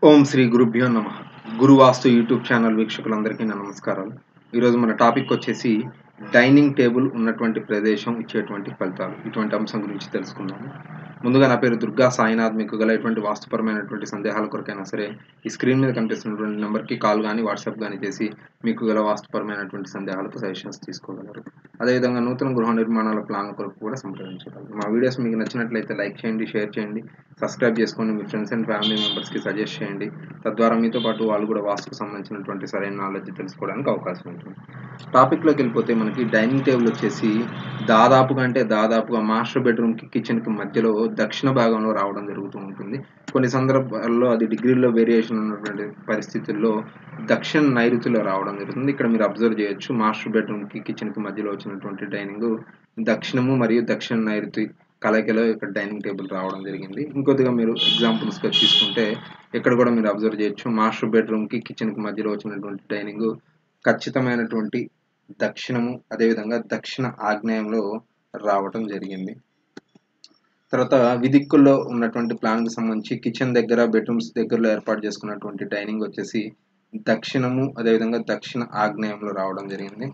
ఓం శ్రీ గురుభ్యో నమ గురువాస్తు YouTube channel వీక్షకులందరికీ నా నమస్కారాలు ఈరోజు మన టాపిక్ వచ్చేసి డైనింగ్ టేబుల్ ఉన్నటువంటి ప్రదేశం ఇచ్చేటువంటి ఫలితాలు ఇటువంటి అంశం గురించి తెలుసుకుందాము ముందుగా నా పేరు దుర్గా సాయినాథ్ మీకు గల ఎటువంటి వాస్తుపరమైనటువంటి సందేహాల కొరకైనా సరే ఈ స్క్రీన్ మీద కనిపిస్తున్నటువంటి నెంబర్కి కాల్ కానీ వాట్సాప్ కానీ చేసి మీకు గల వాస్తుపరమైనటువంటి సందేహాలకు సజెషన్స్ తీసుకోగలరు అదేవిధంగా నూతన గృహ నిర్మాణాల ప్లాన్ల కొరకు కూడా సంప్రదించగలరు మా వీడియోస్ మీకు నచ్చినట్లయితే లైక్ చేయండి షేర్ చేయండి సబ్స్క్రైబ్ చేసుకోండి మీ ఫ్రెండ్స్ అండ్ ఫ్యామిలీ మెంబర్స్కి సజెస్ట్ చేయండి తద్వారా మీతో పాటు వాళ్ళు కూడా వాస్తుకు సంబంధించినటువంటి సరైన నాలెడ్జ్ తెలుసుకోవడానికి అవకాశం ఉంటుంది టాపిక్లోకి వెళ్ళిపోతే మనకి డైనింగ్ టేబుల్ వచ్చేసి దాదాపుగా అంటే దాదాపుగా మాస్టర్ బెడ్రూమ్కి కిచెన్కి మధ్యలో దక్షిణ భాగంలో రావడం జరుగుతూ ఉంటుంది కొన్ని సందర్భాల్లో అది డిగ్రీలో వేరియేషన్ ఉన్నటువంటి పరిస్థితుల్లో దక్షిణ నైరుతిలో రావడం జరుగుతుంది ఇక్కడ మీరు అబ్జర్వ్ చేయొచ్చు మాస్టర్ బెడ్రూమ్కి కిచెన్కి మధ్యలో వచ్చినటువంటి డైనింగ్ దక్షిణము మరియు దక్షిణ నైరుతి కలయికలో ఇక్కడ డైనింగ్ టేబుల్ రావడం జరిగింది ఇంకొద్దిగా మీరు ఎగ్జాంపుల్స్గా తీసుకుంటే ఇక్కడ కూడా మీరు అబ్జర్వ్ చేయొచ్చు మాస్టర్ బెడ్రూమ్కి కిచెన్కి మధ్యలో వచ్చినటువంటి డైనింగ్ ఖచ్చితమైనటువంటి దక్షిణము అదేవిధంగా దక్షిణ ఆగ్నేయంలో రావటం జరిగింది తర్వాత విదిక్కుల్లో ఉన్నటువంటి ప్లాన్కి సంబంధించి కిచెన్ దగ్గర బెడ్రూమ్స్ దగ్గరలో ఏర్పాటు చేసుకున్నటువంటి డైనింగ్ వచ్చేసి దక్షిణము అదేవిధంగా దక్షిణ ఆగ్నేయంలో రావడం జరిగింది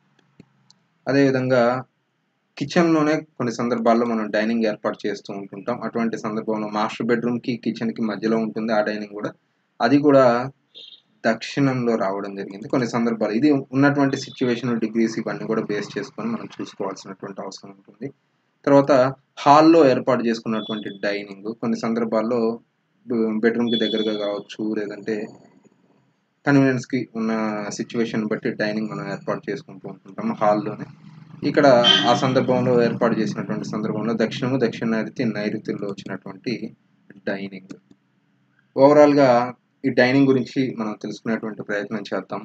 అదేవిధంగా కిచెన్లోనే కొన్ని సందర్భాల్లో మనం డైనింగ్ ఏర్పాటు చేస్తూ ఉంటుంటాం అటువంటి సందర్భంలో మాస్టర్ బెడ్రూమ్కి కిచెన్కి మధ్యలో ఉంటుంది ఆ డైనింగ్ కూడా అది కూడా దక్షిణంలో రావడం జరిగింది కొన్ని సందర్భాలు ఇది ఉన్నటువంటి సిచ్యువేషన్ డిగ్రీస్ ఇవన్నీ కూడా బేస్ చేసుకొని మనం చూసుకోవాల్సినటువంటి అవసరం ఉంటుంది తర్వాత హాల్లో ఏర్పాటు చేసుకున్నటువంటి డైనింగ్ కొన్ని సందర్భాల్లో బెడ్రూమ్కి దగ్గరగా కావచ్చు లేదంటే కన్వీనియన్స్కి ఉన్న సిచ్యువేషన్ బట్టి డైనింగ్ మనం ఏర్పాటు చేసుకుంటూ ఉంటుంటాం హాల్లోనే ఇక్కడ ఆ సందర్భంలో ఏర్పాటు చేసినటువంటి సందర్భంలో దక్షిణము దక్షిణ నైరుతి నైరుతిలో వచ్చినటువంటి డైనింగ్ ఓవరాల్గా ఈ డైనింగ్ గురించి మనం తెలుసుకునేటువంటి ప్రయత్నం చేద్దాం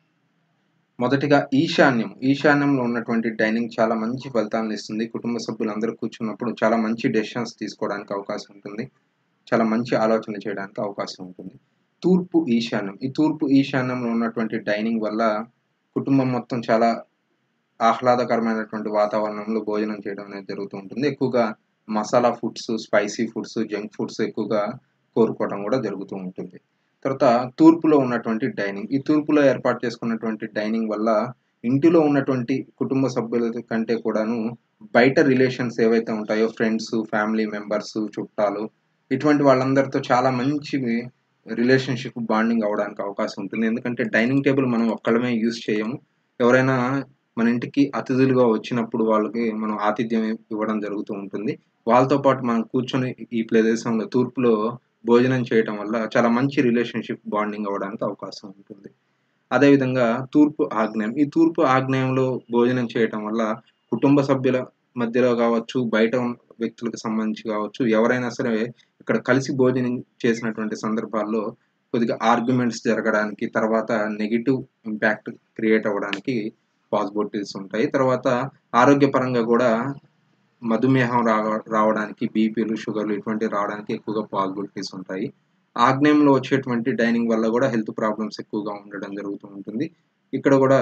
మొదటిగా ఈశాన్యం ఈశాన్యంలో ఉన్నటువంటి డైనింగ్ చాలా మంచి ఫలితాలను ఇస్తుంది కుటుంబ సభ్యులందరూ కూర్చున్నప్పుడు చాలా మంచి డెసిషన్స్ తీసుకోవడానికి అవకాశం ఉంటుంది చాలా మంచి ఆలోచన చేయడానికి అవకాశం ఉంటుంది తూర్పు ఈశాన్యం ఈ తూర్పు ఈశాన్యంలో ఉన్నటువంటి డైనింగ్ వల్ల కుటుంబం మొత్తం చాలా ఆహ్లాదకరమైనటువంటి వాతావరణంలో భోజనం చేయడం అనేది జరుగుతూ ఉంటుంది ఎక్కువగా masala foods spicy foods junk foods ఎక్కువగా కోరుకోవడం కూడా జరుగుతూ ఉంటుంది తర్వాత తూర్పులో ఉన్నటువంటి డైనింగ్ ఈ తూర్పులో ఏర్పాటు చేసుకున్నటువంటి డైనింగ్ వల్ల ఇంటిలో ఉన్నటువంటి కుటుంబ సభ్యుల కంటే కూడాను బయట రిలేషన్స్ ఏవైతే ఉంటాయో ఫ్రెండ్స్ ఫ్యామిలీ మెంబర్స్ చుట్టాలు ఇటువంటి వాళ్ళందరితో చాలా మంచి రిలేషన్షిప్ బాండింగ్ అవడానికి అవకాశం ఉంటుంది ఎందుకంటే డైనింగ్ టేబుల్ మనం ఒక్కళ్ళమే యూజ్ చేయము ఎవరైనా మన ఇంటికి అతిథులుగా వచ్చినప్పుడు వాళ్ళకి మనం ఆతిథ్యం ఇవ్వడం జరుగుతూ ఉంటుంది వాళ్ళతో పాటు మనం కూర్చొని ఈ ప్రదేశంలో తూర్పులో భోజనం చేయటం వల్ల చాలా మంచి రిలేషన్షిప్ బాండింగ్ అవ్వడానికి అవకాశం ఉంటుంది అదేవిధంగా తూర్పు ఆగ్నేయం ఈ తూర్పు ఆగ్నేయంలో భోజనం చేయటం వల్ల కుటుంబ సభ్యుల మధ్యలో కావచ్చు బయట వ్యక్తులకు సంబంధించి కావచ్చు ఎవరైనా సరే ఇక్కడ కలిసి భోజనం చేసినటువంటి సందర్భాల్లో కొద్దిగా ఆర్గ్యుమెంట్స్ జరగడానికి తర్వాత నెగిటివ్ ఇంపాక్ట్ క్రియేట్ అవ్వడానికి పాసిబిలిటీస్ ఉంటాయి తర్వాత ఆరోగ్యపరంగా కూడా మధుమేహం రావడానికి బీపీలు షుగర్లు ఇటువంటివి రావడానికి ఎక్కువగా పాసిబిలిటీస్ ఉంటాయి ఆగ్నేయంలో వచ్చేటువంటి డైనింగ్ వల్ల కూడా హెల్త్ ప్రాబ్లమ్స్ ఎక్కువగా ఉండడం జరుగుతూ ఉంటుంది ఇక్కడ కూడా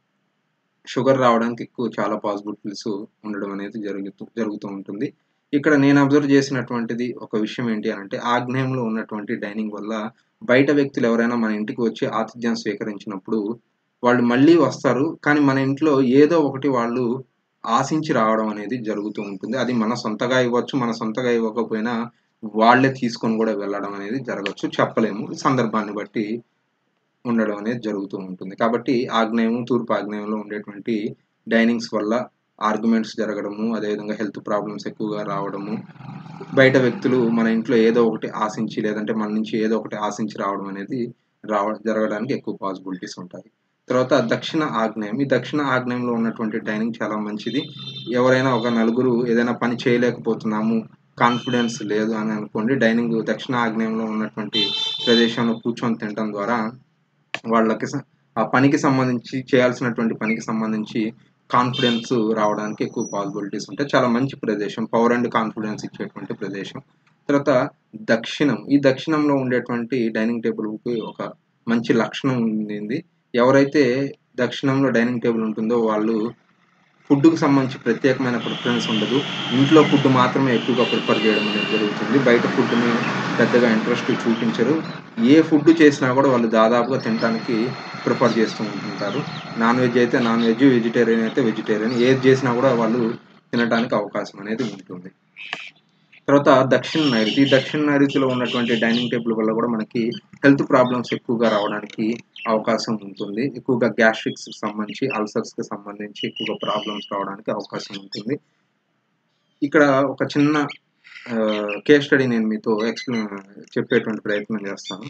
షుగర్ రావడానికి ఎక్కువ చాలా పాసిబిలిటీస్ ఉండడం అనేది జరుగుతూ జరుగుతూ ఉంటుంది ఇక్కడ నేను అబ్జర్వ్ చేసినటువంటిది ఒక విషయం ఏంటి అని అంటే ఆగ్నేయంలో ఉన్నటువంటి డైనింగ్ వల్ల బయట వ్యక్తులు ఎవరైనా మన ఇంటికి వచ్చి ఆతిథ్యం స్వీకరించినప్పుడు వాళ్ళు మళ్ళీ వస్తారు కానీ మన ఇంట్లో ఏదో ఒకటి వాళ్ళు ఆశించి రావడం అనేది జరుగుతూ ఉంటుంది అది మన సొంతగా ఇవ్వచ్చు మన సొంతగా ఇవ్వకపోయినా వాళ్ళే తీసుకొని కూడా వెళ్ళడం అనేది జరగచ్చు చెప్పలేము సందర్భాన్ని బట్టి ఉండడం అనేది జరుగుతూ ఉంటుంది కాబట్టి ఆగ్నేయం తూర్పు ఆగ్నేయంలో ఉండేటువంటి డైనింగ్స్ వల్ల ఆర్గ్యుమెంట్స్ జరగడము అదేవిధంగా హెల్త్ ప్రాబ్లమ్స్ ఎక్కువగా రావడము బయట వ్యక్తులు మన ఇంట్లో ఏదో ఒకటి ఆశించి లేదంటే మన నుంచి ఏదో ఒకటి ఆశించి రావడం అనేది రావ జరగడానికి ఎక్కువ పాసిబిలిటీస్ ఉంటాయి తర్వాత దక్షిణ ఆగ్నేయం ఈ దక్షిణ ఆగ్నేయంలో ఉన్నటువంటి డైనింగ్ చాలా మంచిది ఎవరైనా ఒక నలుగురు ఏదైనా పని చేయలేకపోతున్నాము కాన్ఫిడెన్స్ లేదు అని అనుకోండి డైనింగ్ దక్షిణ ఆగ్నేయంలో ఉన్నటువంటి ప్రదేశంలో కూర్చొని తినడం ద్వారా వాళ్ళకి ఆ పనికి సంబంధించి చేయాల్సినటువంటి పనికి సంబంధించి కాన్ఫిడెన్స్ రావడానికి ఎక్కువ పాసిబిలిటీస్ ఉంటాయి చాలా మంచి ప్రదేశం పవర్ అండ్ కాన్ఫిడెన్స్ ఇచ్చేటువంటి ప్రదేశం తర్వాత దక్షిణం ఈ దక్షిణంలో ఉండేటువంటి డైనింగ్ టేబుల్కి ఒక మంచి లక్షణం ఉంది ఎవరైతే దక్షిణంలో డైనింగ్ టేబుల్ ఉంటుందో వాళ్ళు ఫుడ్కి సంబంధించి ప్రత్యేకమైన ప్రిఫరెన్స్ ఉండదు ఇంట్లో ఫుడ్ మాత్రమే ఎక్కువగా ప్రిఫర్ చేయడం అనేది జరుగుతుంది బయట ఫుడ్ని పెద్దగా ఇంట్రెస్ట్ చూపించరు ఏ ఫుడ్ చేసినా కూడా వాళ్ళు దాదాపుగా తినడానికి ప్రిఫర్ చేస్తూ ఉంటుంటారు నాన్ వెజ్ అయితే నాన్ వెజ్ వెజిటేరియన్ అయితే వెజిటేరియన్ ఏది చేసినా కూడా వాళ్ళు తినడానికి అవకాశం అనేది ఉంటుంది తర్వాత దక్షిణ నైరుతి ఈ దక్షిణ నైరుతిలో ఉన్నటువంటి డైనింగ్ టేబుల్ వల్ల కూడా మనకి హెల్త్ ప్రాబ్లమ్స్ ఎక్కువగా రావడానికి అవకాశం ఉంటుంది ఎక్కువగా గ్యాస్ట్రిక్స్ సంబంధించి అల్సర్స్కి సంబంధించి ఎక్కువగా ప్రాబ్లమ్స్ రావడానికి అవకాశం ఉంటుంది ఇక్కడ ఒక చిన్న కేస్ స్టడీ నేను మీతో ఎక్స్ప్లెయిన్ చెప్పేటువంటి ప్రయత్నం చేస్తాను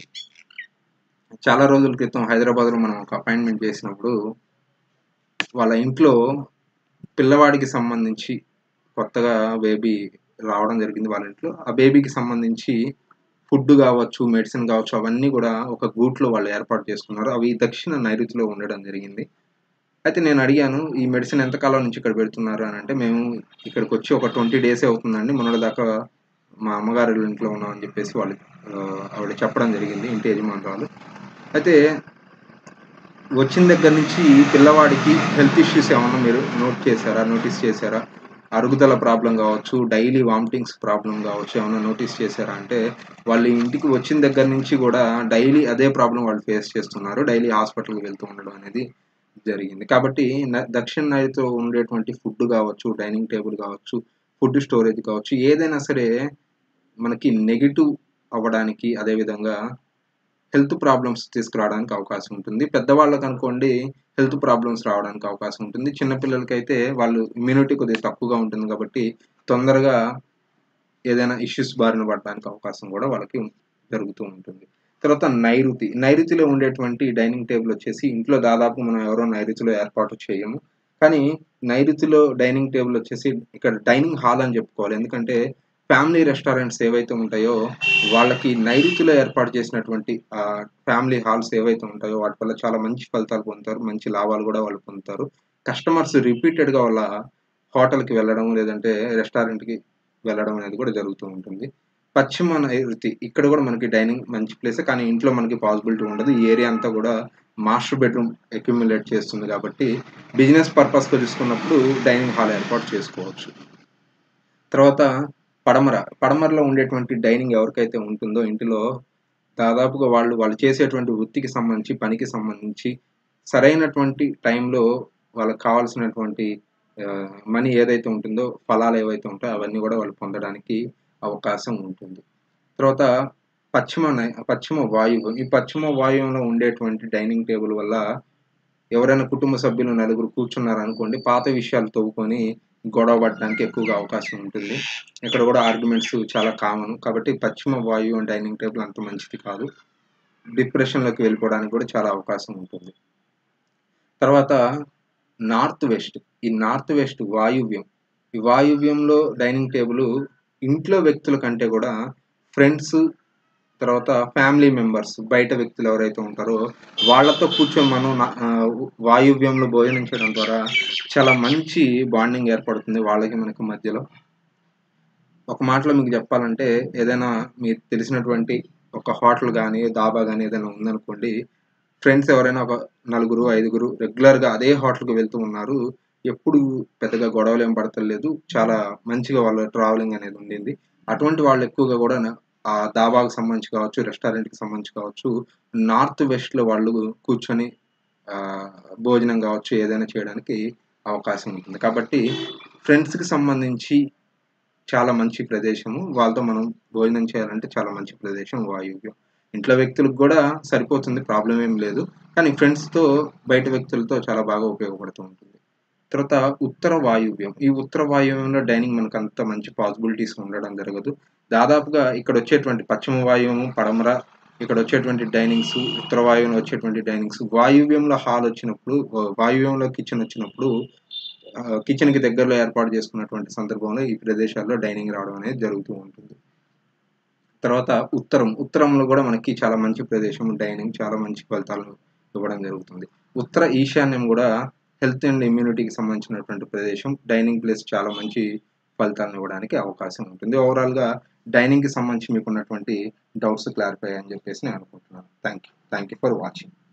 చాలా రోజుల క్రితం హైదరాబాద్లో మనం ఒక అపాయింట్మెంట్ చేసినప్పుడు వాళ్ళ ఇంట్లో పిల్లవాడికి సంబంధించి కొత్తగా బేబీ రావడం జరిగింది వాళ్ళ ఇంట్లో ఆ బేబీకి సంబంధించి ఫుడ్ కావచ్చు మెడిసిన్ కావచ్చు అవన్నీ కూడా ఒక గూట్లో వాళ్ళు ఏర్పాటు చేసుకున్నారు అవి దక్షిణ నైరుతిలో ఉండడం జరిగింది అయితే నేను అడిగాను ఈ మెడిసిన్ ఎంతకాలం నుంచి ఇక్కడ పెడుతున్నారు అని అంటే మేము ఇక్కడికి వచ్చి ఒక ట్వంటీ డేసే అవుతుందండి మొన్నటి దాకా మా అమ్మగారి ఇంట్లో ఉన్నామని చెప్పేసి వాళ్ళు ఆ, ఆవిడ చెప్పడం జరిగింది ఇంటి యజమానురాలు అయితే వచ్చిన దగ్గర నుంచి పిల్లవాడికి హెల్త్ ఇష్యూస్ ఏమన్నా మీరు నోట్ చేశారా నోటీస్ చేశారా అరుగుదల ప్రాబ్లం కావచ్చు డైలీ వామిటింగ్స్ ప్రాబ్లం కావచ్చు ఏమైనా నోటీస్ చేశారా అంటే వాళ్ళు ఇంటికి వచ్చిన దగ్గర నుంచి కూడా డైలీ అదే ప్రాబ్లం వాళ్ళు ఫేస్ చేస్తున్నారు డైలీ హాస్పిటల్కి వెళ్తూ ఉండడం అనేది జరిగింది కాబట్టి న- దక్షిణ నైరుతిలో ఉండేటువంటి ఫుడ్ కావచ్చు డైనింగ్ టేబుల్ కావచ్చు ఫుడ్ స్టోరేజ్ కావచ్చు ఏదైనా సరే మనకి నెగిటివ్ అవ్వడానికి అదేవిధంగా హెల్త్ ప్రాబ్లమ్స్ తీసుకురావడానికి అవకాశం ఉంటుంది పెద్దవాళ్ళకి అనుకోండి హెల్త్ ప్రాబ్లమ్స్ రావడానికి అవకాశం ఉంటుంది చిన్నపిల్లలకి అయితే వాళ్ళు ఇమ్యూనిటీ కొద్దిగా తక్కువగా ఉంటుంది కాబట్టి తొందరగా ఏదైనా ఇష్యూస్ బారిన పడడానికి అవకాశం కూడా వాళ్ళకి జరుగుతూ ఉంటుంది తర్వాత నైరుతి నైరుతిలో ఉండేటువంటి డైనింగ్ టేబుల్ వచ్చేసి ఇంట్లో దాదాపు మనం ఎవరో నైరుతిలో ఏర్పాటు చేయము కానీ నైరుతిలో డైనింగ్ టేబుల్ వచ్చేసి ఇక్కడ డైనింగ్ హాల్ అని చెప్పుకోవాలి ఎందుకంటే ఫ్యామిలీ రెస్టారెంట్స్ ఏవైతే ఉంటాయో వాళ్ళకి నైరుతిలో ఏర్పాటు చేసినటువంటి ఫ్యామిలీ హాల్స్ ఏవైతే ఉంటాయో వాటి వల్ల చాలా మంచి ఫలితాలు పొందుతారు మంచి లాభాలు కూడా వాళ్ళు పొందుతారు కస్టమర్స్ రిపీటెడ్గా వాళ్ళ హోటల్కి వెళ్ళడం లేదంటే రెస్టారెంట్కి వెళ్ళడం అనేది కూడా జరుగుతూ ఉంటుంది పశ్చిమ నైరుతి ఇక్కడ కూడా మనకి డైనింగ్ మంచి ప్లేస్ కానీ ఇంట్లో మనకి పాసిబిలిటీ ఉండదు ఈ ఏరియా అంతా కూడా మాస్టర్ బెడ్రూమ్ అక్యుములేట్ చేస్తుంది కాబట్టి బిజినెస్ పర్పస్గా తీసుకున్నప్పుడు డైనింగ్ హాల్ ఏర్పాటు చేసుకోవచ్చు తర్వాత పడమర పడమరలో ఉండేటువంటి డైనింగ్ ఎవరికైతే ఉంటుందో ఇంటిలో దాదాపుగా వాళ్ళు వాళ్ళు చేసేటువంటి వృత్తికి సంబంధించి పనికి సంబంధించి సరైనటువంటి టైంలో వాళ్ళకి కావాల్సినటువంటి మనీ ఏదైతే ఉంటుందో ఫలాలు ఏవైతే ఉంటాయో అవన్నీ కూడా వాళ్ళు పొందడానికి అవకాశం ఉంటుంది తర్వాత పశ్చిమ నై- పశ్చిమ వాయువు ఈ పశ్చిమ వాయువులో ఉండేటువంటి డైనింగ్ టేబుల్ వల్ల ఎవరైనా కుటుంబ సభ్యులు నలుగురు కూర్చున్నారు అనుకోండి పాత విషయాలు తవ్వుకొని గొడవ పడడానికి ఎక్కువగా అవకాశం ఉంటుంది ఇక్కడ కూడా ఆర్గ్యుమెంట్స్ చాలా కామన్ కాబట్టి పశ్చిమ వాయువు డైనింగ్ టేబుల్ అంత మంచిది కాదు డిప్రెషన్లోకి వెళ్ళిపోవడానికి కూడా చాలా అవకాశం ఉంటుంది తర్వాత నార్త్ వెస్ట్ ఈ నార్త్ వెస్ట్ వాయువ్యం ఈ వాయువ్యంలో డైనింగ్ టేబుల్ ఇంట్లో వ్యక్తుల కంటే కూడా ఫ్రెండ్స్ తర్వాత ఫ్యామిలీ మెంబర్స్ బయట వ్యక్తులు ఎవరైతే ఉంటారో వాళ్ళతో కూర్చొని మనం నా- ఆ, వాయువ్యంలో భోజనం చేయడం ద్వారా చాలా మంచి బాండింగ్ ఏర్పడుతుంది వాళ్ళకి మనకి మధ్యలో ఒక మాటలో మీకు చెప్పాలంటే ఏదైనా మీకు తెలిసినటువంటి ఒక హోటల్ కానీ దాబా కానీ ఏదైనా ఉందనుకోండి ఫ్రెండ్స్ ఎవరైనా ఒక నలుగురు ఐదుగురు రెగ్యులర్గా అదే హోటల్కి వెళ్తూ ఉన్నారు ఎప్పుడు పెద్దగా గొడవలు ఏం పడతలేదు చాలా మంచిగా వాళ్ళ ట్రావెలింగ్ అనేది ఉండింది అటువంటి వాళ్ళు ఎక్కువగా కూడా నా- ఆ దాబాకు సంబంధించి కావచ్చు రెస్టారెంట్కి సంబంధించి కావచ్చు నార్త్ వెస్ట్లో వాళ్ళు కూర్చొని ఆ, భోజనం కావచ్చు ఏదైనా చేయడానికి అవకాశం ఉంటుంది కాబట్టి ఫ్రెండ్స్కి సంబంధించి చాలా మంచి ప్రదేశము వాళ్ళతో మనం భోజనం చేయాలంటే చాలా మంచి ప్రదేశం వాయువ్యం ఇంట్లో వ్యక్తులకు కూడా సరిపోతుంది ప్రాబ్లం ఏం లేదు కానీ ఫ్రెండ్స్తో బయట వ్యక్తులతో చాలా బాగా ఉపయోగపడుతూ ఉంటుంది తర్వాత ఉత్తర వాయువ్యం ఈ ఉత్తర వాయువ్యంలో డైనింగ్ మనకు అంత మంచి పాసిబిలిటీస్ ఉండడం జరగదు దాదాపుగా ఇక్కడ వచ్చేటువంటి పశ్చిమ వాయువ్యము పడమర ఇక్కడ వచ్చేటువంటి డైనింగ్స్ ఉత్తర వాయువ్యంలో వచ్చేటువంటి డైనింగ్స్ వాయువ్యంలో హాల్ వచ్చినప్పుడు వాయువ్యంలో కిచెన్ వచ్చినప్పుడు కిచెన్ కి దగ్గరలో ఏర్పాటు చేసుకున్నటువంటి సందర్భంలో ఈ ప్రదేశాల్లో డైనింగ్ రావడం అనేది జరుగుతూ ఉంటుంది తర్వాత ఉత్తరం ఉత్తరంలో కూడా మనకి చాలా మంచి ప్రదేశం డైనింగ్ చాలా మంచి ఫలితాలు ఇవ్వడం జరుగుతుంది ఉత్తర ఈశాన్యం కూడా హెల్త్ అండ్ ఇమ్యూనిటీకి సంబంధించినటువంటి ప్రదేశం డైనింగ్ ప్లేస్ చాలా మంచి ఫలితాలను ఇవ్వడానికి అవకాశం ఉంటుంది ఓవరాల్గా డైనింగ్కి సంబంధించి మీకు ఉన్నటువంటి డౌట్స్ క్లారిఫై అని చెప్పేసి నేను అనుకుంటున్నాను thank you thank you for watching